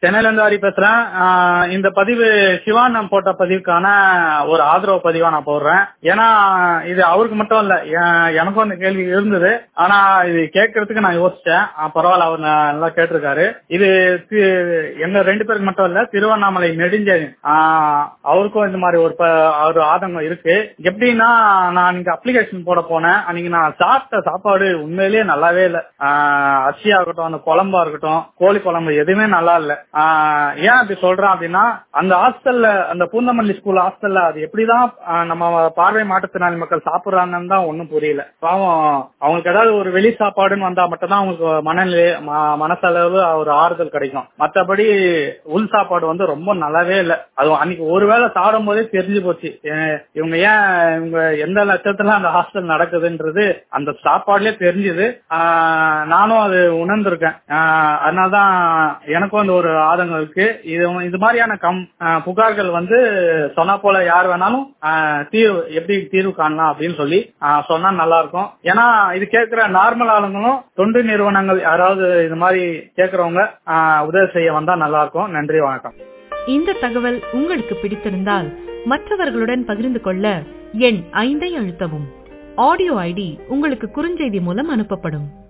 சென்னையில இருந்து ஹரி பேசுறேன் ஆஹ் இந்த பதிவு சிவானம் போட்ட பதிவுக்கான ஒரு ஆதரவு பதிவா நான் போடுறேன் ஏன்னா இது அவருக்கு மட்டும் இல்ல எ- எனக்கும் அந்த கேள்வி இருந்தது ஆனா இது கேட்கறதுக்கு நான் யோசிச்சேன் ஆஹ் பரவாயில்ல அவர் ந- நல்லா கேட்டிருக்காரு இது தி- எங்க ரெண்டு பேருக்கு மட்டும் இல்ல திருவண்ணாமலை நெடுஞ்செழியன் ஆஹ் அவருக்கும் இந்த மாதிரி ஒரு ப- ஒரு ஆதங்கம் இருக்கு எப்படின்னா நான் இங்க அப்ளிகேஷன் போட போனேன் அன்னைக்கு நான் சாப்பிட்ட சாப்பாடு உண்மையிலேயே நல்லாவே இல்ல ஆஹ் அரிசியா இருக்கட்டும் அந்த குழம்பா இருக்கட்டும் கோழி குழம்பு எதுவுமே நல்லா இல்ல ஆஹ் ஏன் அப்படி சொல்றேன் அப்படின்னா அந்த ஹாஸ்டல்ல அந்த பூந்தமல்லி ஸ்கூல் ஹாஸ்டல்ல அது எப்படிதான் ஆஹ் நம்ம பார்வை மாற்றுத்திறனாளி மக்கள் சாப்பிடுறாங்கன்னு தான் ஒண்ணும் புரியல பாவம் அவங்களுக்கு ஏதாவது ஒரு வெளி சாப்பாடுன்னு வந்தா மட்டும்தான் அவங்களுக்கு மனநிலை ம- மனசளவு ஒரு ஆறுதல் கிடைக்கும் மத்தபடி உள் சாப்பாடு வந்து ரொம்ப நல்லாவே இல்ல அது அன்னைக்கு ஒருவேளை சாப்பிடும் போதே தெரிஞ்சு போச்சு ஏ- இவங்க ஏன் இவங்க எந்த லட்சத்துல அந்த ஹாஸ்டல் நடக்குதுன்றது அந்த சாப்பாடுலயே தெரிஞ்சுது ஆஹ் நானும் அது உணர்ந்திருக்கேன் ஆஹ் அதனாலதான் எனக்கும் அந்த ஒரு ஆதங்கம் இருக்கு இது இது மாதிரியான கம் ஆஹ் புகார்கள் வந்து சொன்னா போல யார் வேணாலும் ஆஹ் தீர்வு எப்படி தீர்வு காணலாம் அப்படின்னு சொல்லி ஆஹ் சொன்னா நல்லா இருக்கும் ஏன்னா இது கேட்கிற நார்மல் ஆளுங்களும் தொண்டு நிறுவனங்கள் யாராவது இது மாதிரி கேட்கறவங்க ஆஹ் உதவி செய்ய வந்தா நல்லா இருக்கும் நன்றி வணக்கம் இந்த தகவல் உங்களுக்கு பிடித்திருந்தால் மற்றவர்களுடன் பகிர்ந்து கொள்ள எண் ஐந்தை அழுத்தவும் ஆடியோ ஐடி உங்களுக்கு குறுஞ்செய்தி மூலம் அனுப்பப்படும்